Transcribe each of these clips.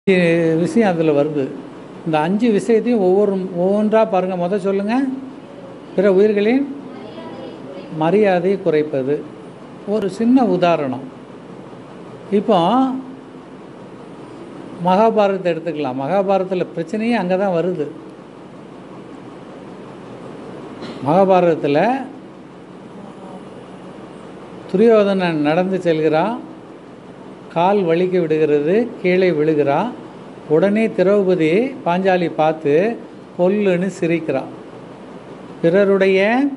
அஞ்சு விஷயம் அதில் வருது இந்த அஞ்சு விஷயத்தையும் ஒவ்வொரு ஒவ்வொன்றா பாருங்கள் முத சொல்லுங்கள் பிற உயிர்களின் மரியாதை குறைப்பது ஒரு சின்ன உதாரணம் இப்போ மகாபாரதத்தை எடுத்துக்கலாம் மகாபாரதத்தில் பிரச்சனையே அங்கே தான் வருது மகாபாரதத்தில் துரியோதனன் நடந்து செல்கிறான் கால் வலிக்க விடுகிறது கீழே விழுகிறான் உடனே திரௌபதி பாஞ்சாலி பார்த்து கொல்லுன்னு சிரிக்கிறான் பிறருடைய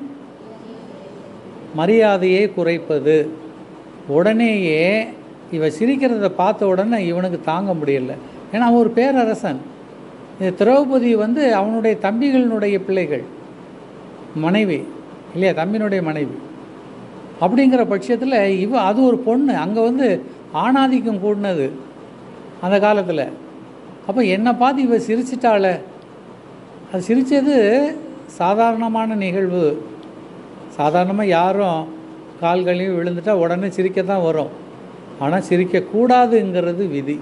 மரியாதையை குறைப்பது உடனேயே இவ சிரிக்கிறத பார்த்த உடனே இவனுக்கு தாங்க முடியல ஏன்னா அவன் ஒரு பேரரசன் இந்த திரௌபதி வந்து அவனுடைய தம்பிகளினுடைய பிள்ளைகள் மனைவி இல்லையா தம்பியினுடைய மனைவி அப்படிங்கிற பட்சத்தில் இவ அது ஒரு பொண்ணு அங்கே வந்து ஆணாதிக்கம் கூடினது அந்த காலத்தில் அப்போ என்னை பார்த்து இவ சிரிச்சிட்டாளே அது சிரித்தது சாதாரணமான நிகழ்வு சாதாரணமாக யாரும் கால்களையும் விழுந்துட்டா உடனே சிரிக்க தான் வரும் ஆனால் சிரிக்கக்கூடாதுங்கிறது விதி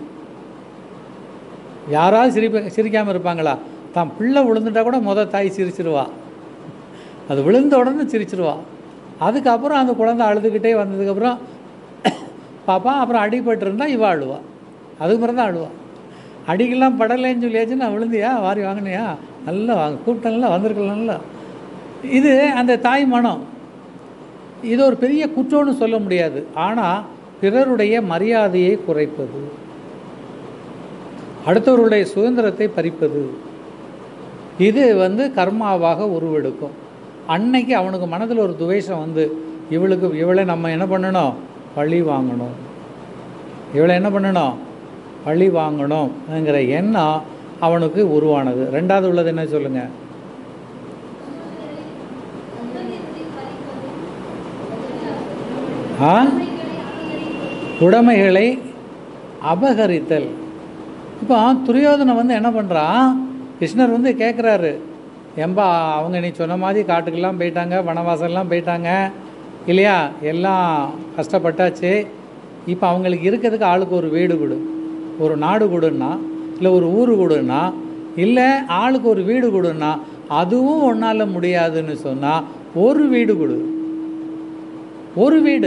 யாராவது சிரிப்ப சிரிக்காமல் இருப்பாங்களா தான் பிள்ளை விழுந்துட்டா கூட முத தாய் சிரிச்சிருவா அது விழுந்த உடனே சிரிச்சிருவா அதுக்கப்புறம் அந்த குழந்தை அழுதுகிட்டே வந்ததுக்கப்புறம் பாப்பா அப்புறம் அடிபட்டிருந்தா இவ அழுவா அதுக்கு பிறகு தான் அழுவா அடிக்கெல்லாம் படலைன்னு சொல்லியாச்சு நான் விழுந்தியா வாரி வாங்கினியா நல்லா வாங்க கூப்பிட்டேன்ல வந்திருக்கலாம்ல இது அந்த தாய் மனம் இது ஒரு பெரிய குற்றம்னு சொல்ல முடியாது ஆனால் பிறருடைய மரியாதையை குறைப்பது அடுத்தவருடைய சுதந்திரத்தை பறிப்பது இது வந்து கர்மாவாக உருவெடுக்கும் அன்னைக்கு அவனுக்கு மனதில் ஒரு துவேஷம் வந்து இவளுக்கு இவளை நம்ம என்ன பண்ணணும் பழி வாங்கணும் இவளை என்ன பண்ணணும் பழி வாங்கணும்ங்கிற எண்ணம் அவனுக்கு உருவானது ரெண்டாவது உள்ளது என்ன சொல்லுங்கள் ஆ உடைமைகளை அபகரித்தல் இப்போ துரியோதனை வந்து என்ன பண்ணுறான் கிருஷ்ணர் வந்து கேட்குறாரு எம்பா அவங்க நீ சொன்ன மாதிரி காட்டுக்கெல்லாம் போயிட்டாங்க வனவாசம்லாம் போயிட்டாங்க இல்லையா எல்லாம் கஷ்டப்பட்டாச்சு இப்போ அவங்களுக்கு இருக்கிறதுக்கு ஆளுக்கு ஒரு வீடு கொடு ஒரு நாடு கொடுன்னா இல்லை ஒரு ஊர் கொடுன்னா இல்லை ஆளுக்கு ஒரு வீடு கொடுன்னா அதுவும் ஒன்றால் முடியாதுன்னு சொன்னால் ஒரு வீடு கொடு ஒரு வீடு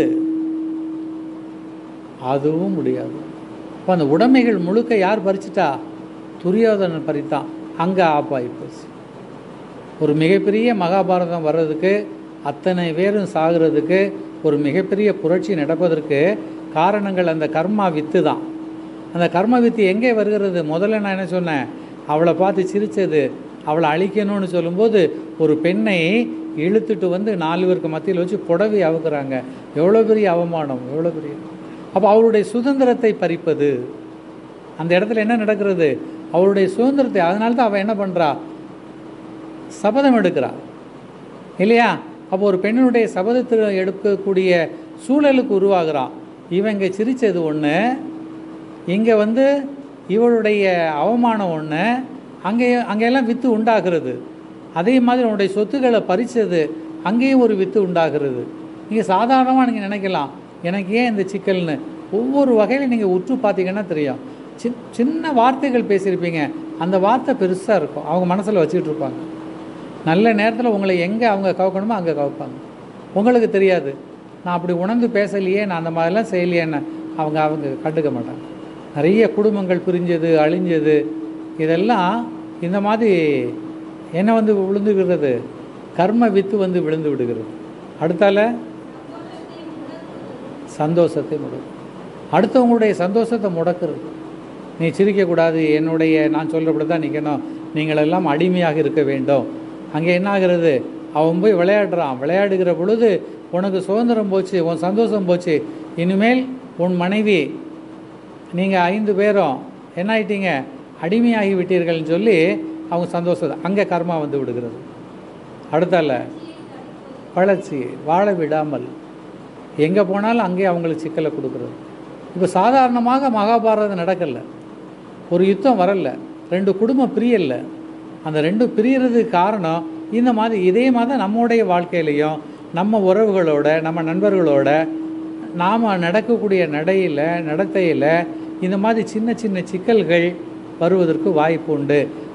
அதுவும் முடியாது இப்போ அந்த உடைமைகள் முழுக்க யார் பறிச்சிட்டா துரியோதனன் பறித்தான் அங்கே ஆப்பாகி போச்சு ஒரு மிகப்பெரிய மகாபாரதம் வர்றதுக்கு அத்தனை பேரும் சாகிறதுக்கு ஒரு மிகப்பெரிய புரட்சி நடப்பதற்கு காரணங்கள் அந்த கர்மா வித்து தான் அந்த கர்ம வித்து எங்கே வருகிறது முதல்ல நான் என்ன சொன்னேன் அவளை பார்த்து சிரித்தது அவளை அழிக்கணும்னு சொல்லும்போது ஒரு பெண்ணை இழுத்துட்டு வந்து நாலு பேருக்கு மத்தியில் வச்சு புடவை அவுக்குறாங்க எவ்வளோ பெரிய அவமானம் எவ்வளோ பெரிய அப்போ அவருடைய சுதந்திரத்தை பறிப்பது அந்த இடத்துல என்ன நடக்கிறது அவருடைய சுதந்திரத்தை அதனால தான் அவள் என்ன பண்ணுறா சபதம் எடுக்கிறா இல்லையா அப்போ ஒரு பெண்ணினுடைய சபதத்தில் எடுக்கக்கூடிய சூழலுக்கு உருவாகிறான் இவங்க சிரித்தது ஒன்று இங்கே வந்து இவளுடைய அவமானம் ஒன்று அங்கே அங்கெல்லாம் வித்து உண்டாகிறது அதே மாதிரி உன்னுடைய சொத்துக்களை பறித்தது அங்கேயும் ஒரு வித்து உண்டாகிறது நீங்கள் சாதாரணமாக நீங்கள் நினைக்கலாம் எனக்கு ஏன் இந்த சிக்கல்னு ஒவ்வொரு வகையில் நீங்கள் உற்று பார்த்தீங்கன்னா தெரியும் சின் சின்ன வார்த்தைகள் பேசியிருப்பீங்க அந்த வார்த்தை பெருசாக இருக்கும் அவங்க மனசில் வச்சுக்கிட்டு இருப்பாங்க நல்ல நேரத்தில் உங்களை எங்கே அவங்க கவக்கணுமோ அங்கே கவப்பாங்க உங்களுக்கு தெரியாது நான் அப்படி உணர்ந்து பேசலையே நான் அந்த மாதிரிலாம் செய்யலையேன்னு அவங்க அவங்க கண்டுக்க மாட்டாங்க நிறைய குடும்பங்கள் பிரிஞ்சது அழிஞ்சது இதெல்லாம் இந்த மாதிரி என்ன வந்து விழுந்து விடுறது கர்ம வித்து வந்து விழுந்து விடுகிறது அடுத்தால சந்தோஷத்தை முடக்கும் அடுத்தவங்களுடைய சந்தோஷத்தை முடக்கிறது நீ சிரிக்கக்கூடாது என்னுடைய நான் சொல்கிறபடி தான் நிற்கணும் நீங்களெல்லாம் அடிமையாக இருக்க வேண்டும் அங்கே என்ன ஆகிறது அவன் போய் விளையாடுறான் விளையாடுகிற பொழுது உனக்கு சுதந்திரம் போச்சு உன் சந்தோஷம் போச்சு இனிமேல் உன் மனைவி நீங்கள் ஐந்து பேரும் என்ன ஆயிட்டீங்க அடிமையாகி விட்டீர்கள்னு சொல்லி அவங்க சந்தோஷம் அங்கே கர்மா வந்து விடுகிறது அடுத்தால வளர்ச்சி வாழ விடாமல் எங்கே போனாலும் அங்கேயே அவங்களுக்கு சிக்கலை கொடுக்குறது இப்போ சாதாரணமாக மகாபாரதம் நடக்கலை ஒரு யுத்தம் வரல ரெண்டு குடும்பம் பிரியல அந்த ரெண்டும் பிரியறதுக்கு காரணம் இந்த மாதிரி இதே மாதிரி தான் நம்முடைய வாழ்க்கையிலையும் நம்ம உறவுகளோட நம்ம நண்பர்களோட நாம் நடக்கக்கூடிய நடையில் நடத்தையில் இந்த மாதிரி சின்ன சின்ன சிக்கல்கள் வருவதற்கு வாய்ப்பு உண்டு